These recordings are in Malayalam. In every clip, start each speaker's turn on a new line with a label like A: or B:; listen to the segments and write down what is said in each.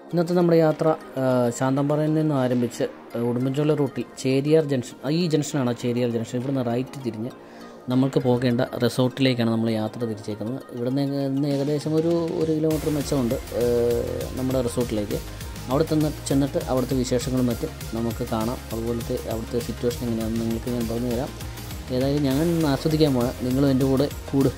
A: ഇന്നത്തെ നമ്മുടെ യാത്ര ആ, ശാന്തമ്പാറയിൽ നിന്ന് ആരംഭിച്ച് ആ, ഉടുമ്പൻചോല റൂട്ടിൽ ചേരിയാർ ജംഗ്ഷൻ ആ, ഈ ജംഗ്ഷനാണ് ചേരിയാർ ജംഗ്ഷൻ ഇവിടുന്ന് റൈറ്റ് തിരിഞ്ഞ് നമ്മൾക്ക് പോകേണ്ട റിസോർട്ടിലേക്കാണ് നമ്മൾ യാത്ര തിരിച്ചേക്കുന്നത് ഇവിടുന്ന് ഏക- ഇന്ന് ഏകദേശം ഒരു ഒരു കിലോമീറ്റർ മെച്ചമുണ്ട് ആ, നമ്മുടെ റിസോർട്ടിലേക്ക് അവിടെ ചെന്ന് ചെന്നിട്ട് അവിടുത്തെ വിശേഷങ്ങളും മറ്റും നമുക്ക് കാണാം അതുപോലത്തെ അവിടുത്തെ സിറ്റുവേഷൻ എങ്ങനെയാണെന്ന് നിങ്ങൾക്ക് ഞാൻ പറഞ്ഞു തരാം ഏതായാലും ഞാൻ ഇന്ന് ആസ്വദിക്കാൻ പോകാം നിങ്ങളും എൻ്റെ കൂടെ കൂടു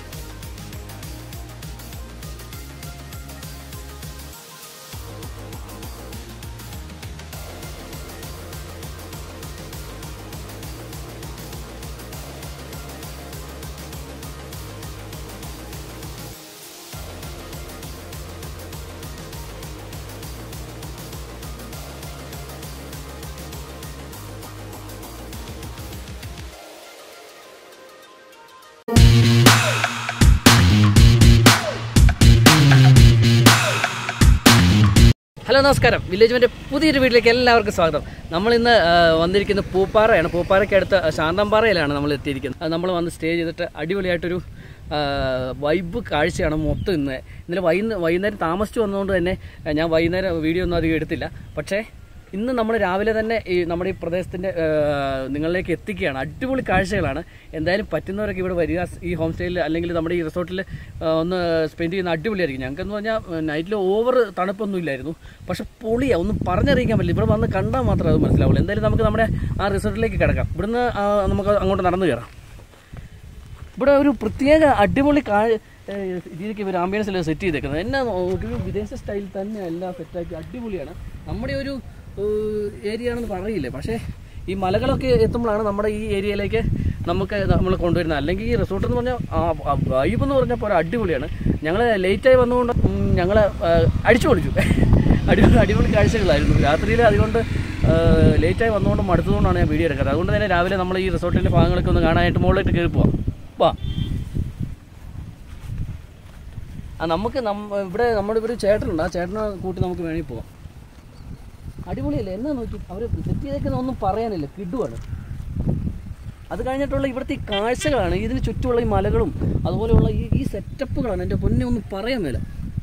A: ഹലോ നമസ്കാരം വില്ലേജ്മെൻ്റെ പുതിയൊരു വീട്ടിലേക്ക് എല്ലാവർക്കും സ്വാഗതം നമ്മൾ ഇന്ന് വന്നിരിക്കുന്ന പൂപ്പാറയാണ് പൂപ്പാറയ്ക്കടുത്ത് ശാന്തമ്പാറയിലാണ് നമ്മൾ എത്തിയിരിക്കുന്നത് നമ്മൾ വന്ന് സ്റ്റേ ചെയ്തിട്ട് അടിപൊളിയായിട്ടൊരു ആ, വൈബ് കാഴ്ചയാണ് മൊത്തം ഇന്ന് ഇന്നലെ വൈകുന്ന വൈകുന്നേരം താമസിച്ചു വന്നതുകൊണ്ട് തന്നെ ആ, ഞാൻ വൈകുന്നേരം വീഡിയോ ഒന്നും അധികം എടുത്തില്ല പക്ഷേ ഇന്ന് നമ്മൾ രാവിലെ തന്നെ ഈ നമ്മുടെ ഈ പ്രദേശത്തിൻ്റെ നിങ്ങളിലേക്ക് എത്തിക്കുകയാണ് അടിപൊളി കാഴ്ചകളാണ് എന്തായാലും പറ്റുന്നവരൊക്കെ ഇവിടെ വരിക ഈ ഹോം സ്റ്റേയിൽ അല്ലെങ്കിൽ നമ്മുടെ ഈ റിസോർട്ടിൽ ഒന്ന് സ്പെൻഡ് ചെയ്യുന്ന അടിപൊളിയായിരിക്കും ഞങ്ങൾക്കെന്ന് പറഞ്ഞാൽ നൈറ്റിൽ ഓവർ തണുപ്പൊന്നും ഇല്ലായിരുന്നു പക്ഷെ പൊളിയാ ഒന്നും പറഞ്ഞറിയിക്കാൻ പറ്റില്ല ഇവിടെ വന്ന് കണ്ടാൽ മാത്രമേ അത് മനസ്സിലാവുള്ളൂ എന്തായാലും നമുക്ക് നമ്മുടെ ആ റിസോർട്ടിലേക്ക് കിടക്കാം ഇവിടുന്ന് ആ, നമുക്ക് അങ്ങോട്ട് നടന്നു കയറാം ഇവിടെ ഒരു പ്രത്യേക അടിപൊളി കാ ഏഹ് രീതിക്ക് ഇവർ ആംബിയൻസിൽ സെറ്റ് ചെയ്തേക്കുന്നത് എന്നാ ഒരു വിദേശ സ്റ്റൈൽ തന്നെ എല്ലാം സെറ്റാക്കി അടിപൊളിയാണ് നമ്മുടെ ഒരു ഏരിയ ആണെന്ന് പറയില്ലേ പക്ഷേ ഈ മലകളൊക്കെ എത്തുമ്പോഴാണ് നമ്മുടെ ഈ ഏരിയയിലേക്ക് നമുക്ക് നമ്മൾ കൊണ്ടുവരുന്നത് അല്ലെങ്കിൽ ഈ റിസോർട്ട് എന്ന് പറഞ്ഞാൽ വൈബ് എന്ന് പറഞ്ഞാൽ പോലെ അടിപൊളിയാണ് ഞങ്ങൾ ലേറ്റായി വന്നുകൊണ്ട് ഞങ്ങൾ അടിച്ചു പൊളിച്ചു അടിപൊളി അടിപൊളി കാഴ്ചകളായിരുന്നു രാത്രിയിൽ അതുകൊണ്ട് ലേറ്റായി വന്നുകൊണ്ട് മടുത്തതുകൊണ്ടാണ് ഞാൻ വീഡിയോ എടുക്കുന്നത് അതുകൊണ്ട് തന്നെ രാവിലെ നമ്മൾ ഈ റിസോർട്ടിൻ്റെ ഭാഗങ്ങളൊക്കെ ഒന്ന് കാണാനായിട്ട് മുകളിലേക്ക് കയറി പോവാം വാ ആ നമുക്ക് നമ്മ ഇവിടെ നമ്മുടെ ഒരു ചേട്ടനുണ്ട് ആ ചേട്ടനെ കൂട്ടി നമുക്ക് വേണമെങ്കിൽ പോവാം അടിപൊളിയല്ലേ എന്നാ നോക്കി അവർ സെറ്റ് ചെയ്തേക്കുന്ന ഒന്നും പറയാനില്ല കിടുവാണ് അത് കഴിഞ്ഞിട്ടുള്ള ഇവിടുത്തെ ഈ കാഴ്ചകളാണ് ഇതിന് ചുറ്റുമുള്ള ഈ മലകളും അതുപോലെയുള്ള ഈ ഈ സെറ്റപ്പുകളാണ് എൻ്റെ പൊന്നെ ഒന്നും പറയാൻ മേല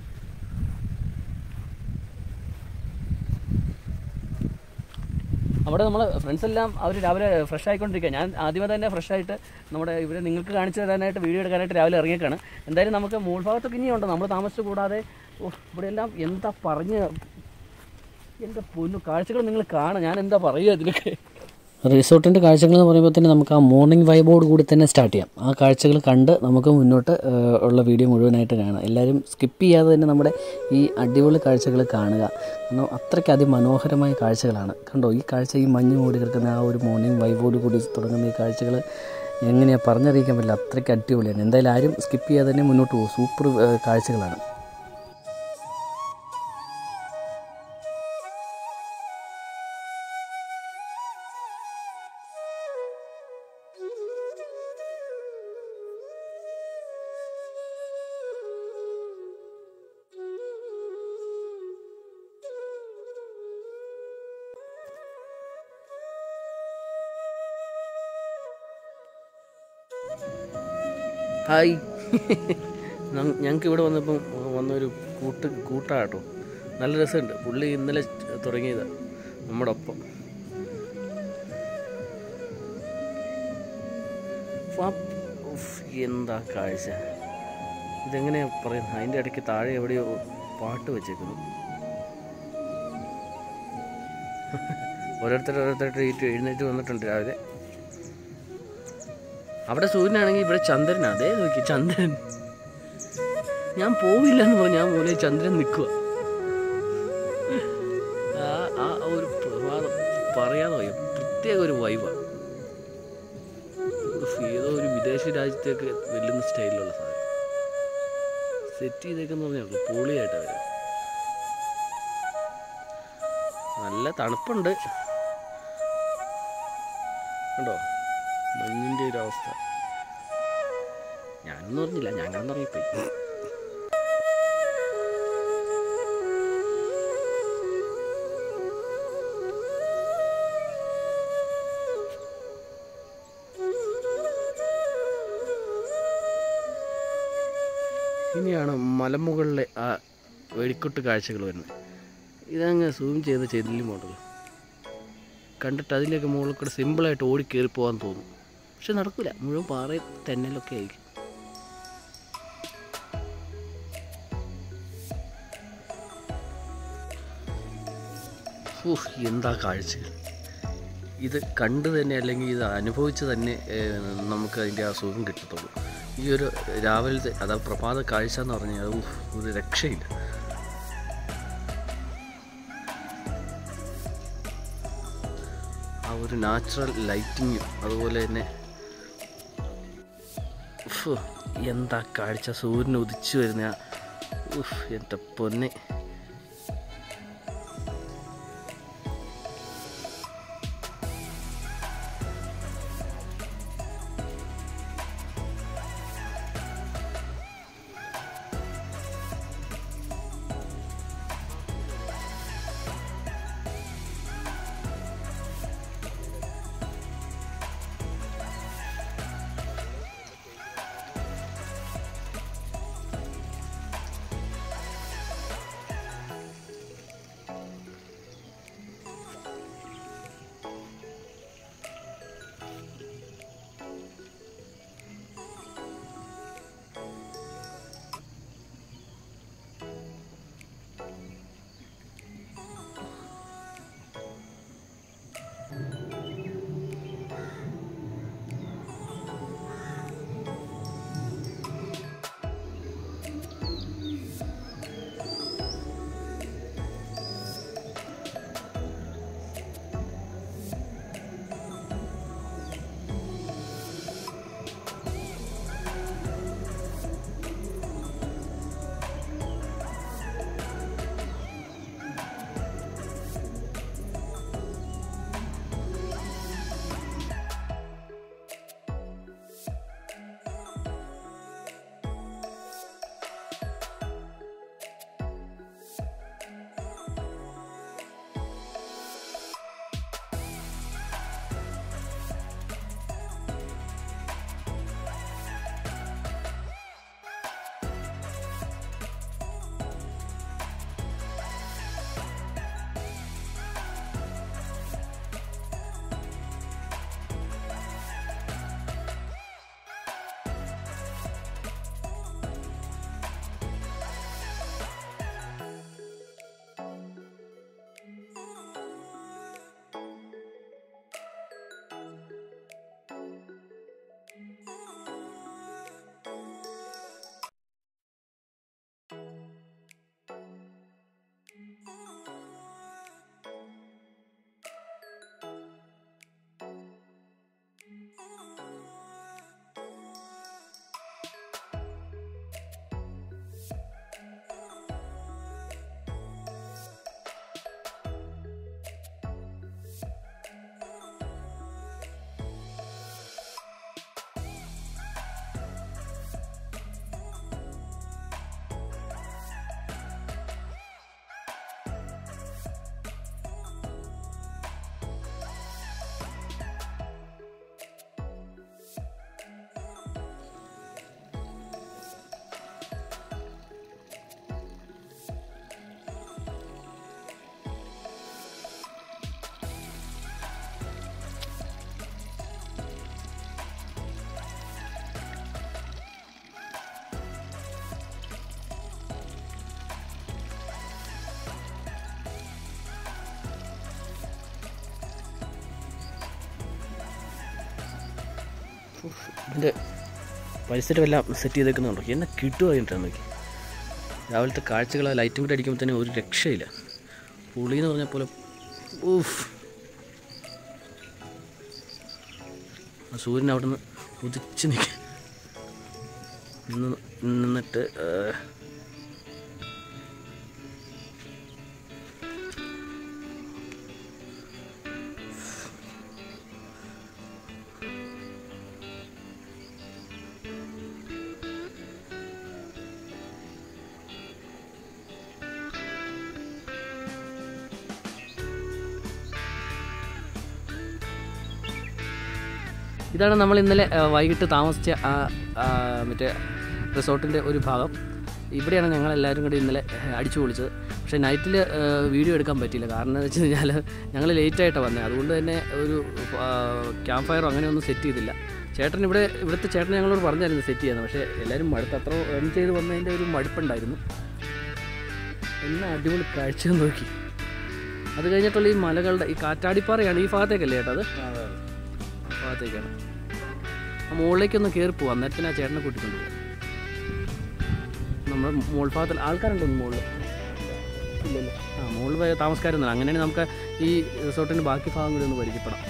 A: അവിടെ നമ്മൾ ഫ്രണ്ട്സ് എല്ലാം അവർ രാവിലെ ഫ്രഷ് ആയിക്കൊണ്ടിരിക്കുക ഞാൻ ആദ്യമേ തന്നെ ഫ്രഷ് ആയിട്ട് നമ്മുടെ ഇവരെ നിങ്ങൾക്ക് കാണിച്ചു തരാനായിട്ട് വീഡിയോ എടുക്കാനായിട്ട് രാവിലെ ഇറങ്ങിയേക്കാണ് എന്തായാലും നമുക്ക് മൂൾ ഭാഗത്തൊക്കെ ഇനിയുണ്ട് നമ്മൾ താമസിച്ചു കൂടാതെ ഓ ഇവിടെ എല്ലാം എന്താ പറഞ്ഞ് എൻ്റെ പൊന്നു കാഴ്ചകൾ നിങ്ങൾ കാണാം ഞാൻ എന്താ പറയുക ഇതിനൊക്കെ റിസോർട്ടിൻ്റെ കാഴ്ചകൾ എന്ന് പറയുമ്പോൾ തന്നെ നമുക്ക് ആ മോർണിംഗ് വൈബോട് കൂടി തന്നെ സ്റ്റാർട്ട് ചെയ്യാം ആ കാഴ്ചകൾ കണ്ട് നമുക്ക് മുന്നോട്ട് ആ, ഉള്ള വീഡിയോ മുഴുവനായിട്ട് കാണാം എല്ലാവരും സ്കിപ്പ് ചെയ്യാതെ തന്നെ നമ്മുടെ ഈ അടിപൊളി കാഴ്ചകൾ കാണുക കാരണം അത്രയ്ക്ക് അതിമനോഹരമായ കാഴ്ചകളാണ് കണ്ടോ ഈ കാഴ്ച ഈ മഞ്ഞ് മൂടി കിടക്കുന്ന ആ ഒരു മോർണിംഗ് വൈബോട് കൂടി തുടങ്ങുന്ന ഈ കാഴ്ചകൾ എങ്ങനെയാണ് പറഞ്ഞറിയിക്കാൻ പറ്റില്ല അത്രയ്ക്ക് അടിപൊളിയാണ് എന്തായാലും ആരും സ്കിപ്പ് ചെയ്യാതെ തന്നെ മുന്നോട്ട് പോകും സൂപ്പർ ആ, കാഴ്ചകളാണ് ഹായ് ഞങ്ങൾക്ക് ഇവിടെ വന്നപ്പം വന്നൊരു കൂട്ട് കൂട്ടാട്ടോ നല്ല രസമുണ്ട് പുള്ളി ഇന്നലെ തുടങ്ങിയതാണ് നമ്മുടെ ഒപ്പം ഫ- ഉഫ്, എന്താ കാഴ്ച ഇതെങ്ങനെയാ പറയുന്നത് അതിൻ്റെ ഇടയ്ക്ക് താഴെ എവിടെയോ പാട്ട് വെച്ചേക്കുന്നു ഓരോരുത്തർ ഓരോരുത്തരുടെ എഴുന്നേറ്റ് വന്നിട്ടുണ്ട് രാവിലെ അവിടെ സൂര്യനാണെങ്കിൽ ഇവിടെ ചന്ദ്രനാ അതേ നോക്കി ചന്ദ്രൻ ഞാൻ പോവില്ല എന്ന് പറഞ്ഞ ഞാൻ മൂലം ചന്ദ്രൻ നിൽക്കുക ആ ആ ഒരു പ്രഭാതം പറയാതെ വയ്യ പ്രത്യേക ഒരു വൈബാണ് ഏതോ ഒരു വിദേശ രാജ്യത്തേക്ക് വെല്ലുന്ന സ്റ്റൈലിലുള്ള സാധനം സെറ്റ് ചെയ്തേക്കെന്ന് പറഞ്ഞാൽ പൊളിയായിട്ടാണ് വരും നല്ല തണുപ്പുണ്ട് കണ്ടോ മഞ്ഞിൻ്റെ ഒരു അവസ്ഥ ഞാനൊന്നും പറഞ്ഞില്ല ഞങ്ങളെന്ന് ഇറങ്ങിപ്പോയി ഇനിയാണ് മലമുകളിലെ ആ വെടിക്കൊട്ട് കാഴ്ചകൾ വരുന്നത് ഇതങ്ങ് സൂം ചെയ്ത് ചെയ്തില്ല മോഡൽ കണ്ടിട്ട് അതിൻ്റെയൊക്കെ മുകളിൽ കൂടെ സിമ്പിളായിട്ട് ഓടി കയറി പോകാൻ തോന്നും പക്ഷെ നടക്കില്ല മുഴുവൻ പാറ തെന്നലൊക്കെ ആയിരിക്കും ഊഹ് എന്താ കാഴ്ചകൾ ഇത് കണ്ട് തന്നെ അല്ലെങ്കിൽ ഇത് അനുഭവിച്ച് തന്നെ ഏഹ്, നമുക്ക് അതിൻ്റെ ആ സുഖം കിട്ടത്തുള്ളൂ ഈ ഒരു രാവിലത്തെ അതാ പ്രഭാത കാഴ്ച എന്ന് പറഞ്ഞാൽ ഊഹ്, ഒരു രക്ഷയില്ല ആ ഒരു നാച്ചുറൽ ലൈറ്റിങ്ങും അതുപോലെ തന്നെ ഉഫ്, എന്താ കാഴ്ച സൂര്യൻ ഉദിച്ചു വരുന്ന ആ ഉഫ്, എൻ്റെ പൊന്നെ ഇതിൻ്റെ പരിസരം എല്ലാം സെറ്റ് ചെയ്തേക്കുന്നുണ്ടോ എന്നെ കിട്ടുക കഴിഞ്ഞിട്ടാണ് നോക്കി രാവിലത്തെ കാഴ്ചകൾ ആ ലൈറ്റും കൂടെ അടിക്കുമ്പോൾ ഒരു രക്ഷയില്ല പുളി എന്ന് പറഞ്ഞ പോലെ ഊഫ് ആ സൂര്യൻ അവിടെ നിന്ന് ഉദിച്ച് നിൽക്കുക നിന്ന് നിന്നിട്ട് ഏഹ്, ഇതാണ് നമ്മൾ ഇന്നലെ ആ, വൈകിട്ട് താമസിച്ച ആ ആ, മറ്റേ റിസോർട്ടിൻ്റെ ഒരു ഭാഗം ഇവിടെയാണ് ഞങ്ങൾ എല്ലാവരും കൂടി ഇന്നലെ ഏഹ്, അടിച്ചു പൊളിച്ചത് പക്ഷേ നൈറ്റിൽ വീഡിയോ എടുക്കാൻ പറ്റിയില്ല കാരണം എന്ന് വെച്ച് കഴിഞ്ഞാൽ ഞങ്ങൾ ലേറ്റായിട്ടാണ് വന്നത് അതുകൊണ്ട് തന്നെ ഒരു ക്യാമ്പ് ഫയറോ അങ്ങനെയൊന്നും സെറ്റ് ചെയ്തില്ല ചേട്ടൻ ഇവിടെ ഇവിടുത്തെ ചേട്ടൻ ഞങ്ങളോട് പറഞ്ഞായിരുന്നു സെറ്റ് ചെയ്യാന്ന് പക്ഷേ എല്ലാവരും മടുത്ത് അത്ര റൺ ചെയ്ത് വന്നതിൻ്റെ ഒരു മടുപ്പുണ്ടായിരുന്നു എന്നാ അടിപൊളി കാഴ്ച നോക്കി അത് കഴിഞ്ഞിട്ടുള്ള ഈ മലകളുടെ ഈ കാറ്റാടിപ്പാറയാണ് ഈ ഭാഗത്തേക്കല്ലേ ചേട്ടാ അത് ആ ഭാഗത്തേക്കാണ് ആ മുകളിലേക്കൊന്ന് കയറി പോവാം അന്നേരത്തിന് ആ ചേട്ടനെ കൂട്ടിക്കൊണ്ട് പോകാം നമ്മുടെ മോൾ ഭാഗത്തിൽ ആൾക്കാരുണ്ടോ മുകളിൽ ഇല്ലല്ലോ ആ മുകളിൽ പോയ താമസക്കാരൊന്നും അങ്ങനെയാണെങ്കിൽ നമുക്ക് ഈ റിസോർട്ടിൻ്റെ ബാക്കി ഭാഗം കൂടി ഒന്ന് പരിചയപ്പെടാം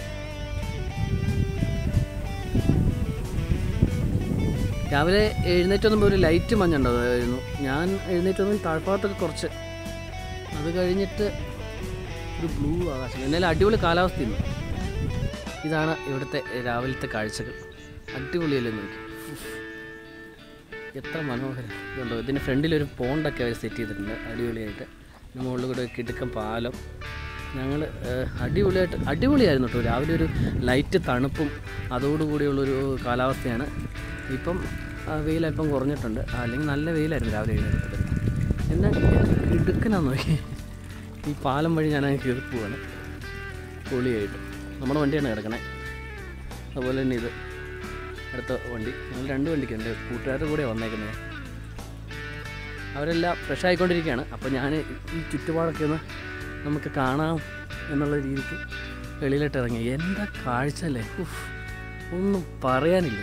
A: രാവിലെ എഴുന്നേറ്റ് വന്നപ്പോൾ ഒരു ലൈറ്റ് മഞ്ഞുണ്ടായിരുന്നു ഞാൻ എഴുന്നേറ്റ് വന്നപ്പോൾ താഴ്ഭാഗത്തൊക്കെ കുറച്ച് അത് കഴിഞ്ഞിട്ട് ഒരു ബ്ലൂ ആകാശം എന്നാലും അടിപൊളി കാലാവസ്ഥ ഇന്ന് ഇതാണ് ഇവിടുത്തെ രാവിലത്തെ കാഴ്ചകൾ അടിപൊളിയല്ലേ നോക്കി ഉഫ്. എത്ര മനോഹരം ഇതുണ്ടോ ഇതിൻ്റെ ഫ്രണ്ടിലൊരു പോണ്ടൊക്കെ അവർ സെറ്റ് ചെയ്തിട്ടുണ്ട് അടിപൊളിയായിട്ട് ഇതിന് മുകളിൽ കൂടെ ഒരു കിടുക്കൻ പാലം ഞങ്ങൾ അടിപൊളിയായിട്ട് അടിപൊളിയായിരുന്നു കേട്ടോ രാവിലെ ഒരു ലൈറ്റ് തണുപ്പും അതോടുകൂടിയുള്ളൊരു കാലാവസ്ഥയാണ് ഇപ്പം ആ, വെയിൽ അല്പം കുറഞ്ഞിട്ടുണ്ട് ആ, അല്ലെങ്കിൽ നല്ല വെയിലായിരുന്നു രാവിലെ എഴുന്നേറ്റത് എന്നാ കിടുക്കനാന്ന് നോക്കി ഈ പാലം വഴി ഞാൻ അങ്ങ് കയറി പോവാണ് പൊളിയായിട്ട് നമ്മുടെ വണ്ടിയാണ് കിടക്കണേ അതുപോലെ തന്നെ ഇത് അടുത്ത വണ്ടി ഞങ്ങൾ രണ്ട് വണ്ടിക്കുണ്ട് കൂട്ടുകാരുടെ കൂടെ വന്നേക്കുന്നത് അവരെല്ലാം ഫ്രഷ് ആയിക്കൊണ്ടിരിക്കുകയാണ് അപ്പോൾ ഞാൻ ഈ ചുറ്റുപാടൊക്കെ ഒന്ന് നമുക്ക് കാണാം എന്നുള്ള രീതിക്ക് വെളിയിലോട്ട് ഇറങ്ങി എന്താ കാഴ്ച അല്ലേ ഉഫ്, ഒന്നും പറയാനില്ല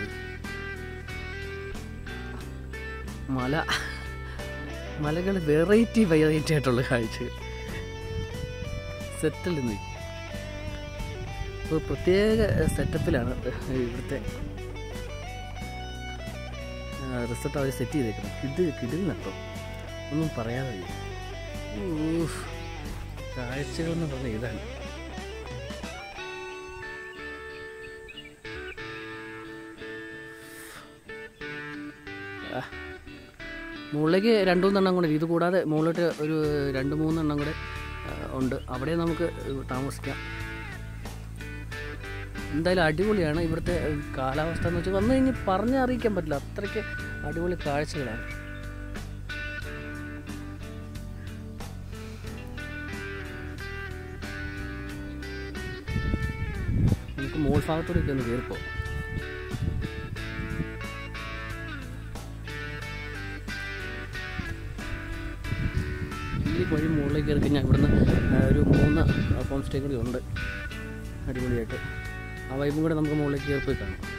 A: മല മലകൾ വെറൈറ്റി വെറൈറ്റി ആയിട്ടുള്ള കാഴ്ചകൾ സെറ്റിൽ നിന്ന് ഒരു പ്രത്യേക സെറ്റപ്പിലാണ് ഇവിടുത്തെ റിസോർട്ട് അവർ സെറ്റ് ചെയ്തേക്കുന്നത് കിട് കിടിൽ നട്ടോ ഒന്നും പറയാതെ വയ്യ. ഊഫ്. കാഴ്ചകൾ എന്ന് പറഞ്ഞാൽ ഇതാണ് ആ. മുകളിലേക്ക് രണ്ട് മൂന്നെണ്ണം കൂടെ ഇത് കൂടാതെ മുകളിലോട്ട് ഒരു രണ്ട് മൂന്നെണ്ണം കൂടെ ആ, ഉണ്ട് അവിടെ നമുക്ക് താമസിക്കാം എന്തായാലും അടിപൊളിയാണ് ഇവിടുത്തെ കാലാവസ്ഥ എന്ന് വെച്ചാൽ വന്നു കഴിഞ്ഞ് പറഞ്ഞറിയിക്കാൻ പറ്റില്ല അത്രയ്ക്ക് അടിപൊളി കാഴ്ചകളാണ് നമുക്ക് മോൾ ഭാഗത്തോടൊക്കെ ഒന്ന് കയറിപ്പോ ഈ വഴി മുകളിലേക്ക് കയറി കഴിഞ്ഞാൽ ഇവിടുന്ന് ആ, ഒരു മൂന്ന് ഹോം സ്റ്റേ കൂടി ഉണ്ട് അടിപൊളിയായിട്ട് ആ വൈബും കൂടെ നമുക്ക് മുകളിലേക്ക് കയറി പോയി കാണാം